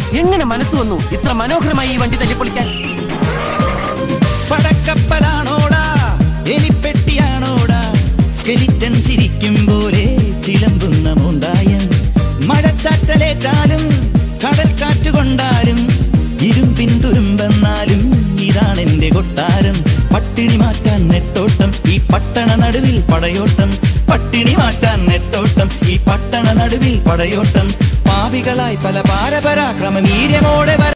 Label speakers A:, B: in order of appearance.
A: എങ്ങനെ മനസ്സ് വന്നു ഇത്ര മനോഹരമായി ഈ വണ്ടി തല്ലിപ്പൊളിക്കാൻ
B: പടക്കപ്പലാണോടാ എലിപ്പെട്ടിയാണോടാ സ്കെലിറ്റൻ ചിരിക്കും പോലെ ചിലമ്പുന്ന മൂന്തായം മഴച്ചാറ്റലേറ്റാലും കടൽക്കാറ്റ് കൊണ്ടാലും ഇരുമ്പിൻ തുരുമ്പെന്നാലും ഇതാണ് എന്റെ കൊട്ടാരം പട്ടിണി മാറ്റാൻ നെട്ടോട്ടം ഈ പട്ടണ നടുവിൽ പടയോട്ടം പട്ടിണി മാറ്റാൻ നെട്ടോട്ടം ഈ പട്ടണ നടുവിൽ പടയോട്ടം പാവികളായി പല പാരപരാക്രമ വീര്യമോടെ വര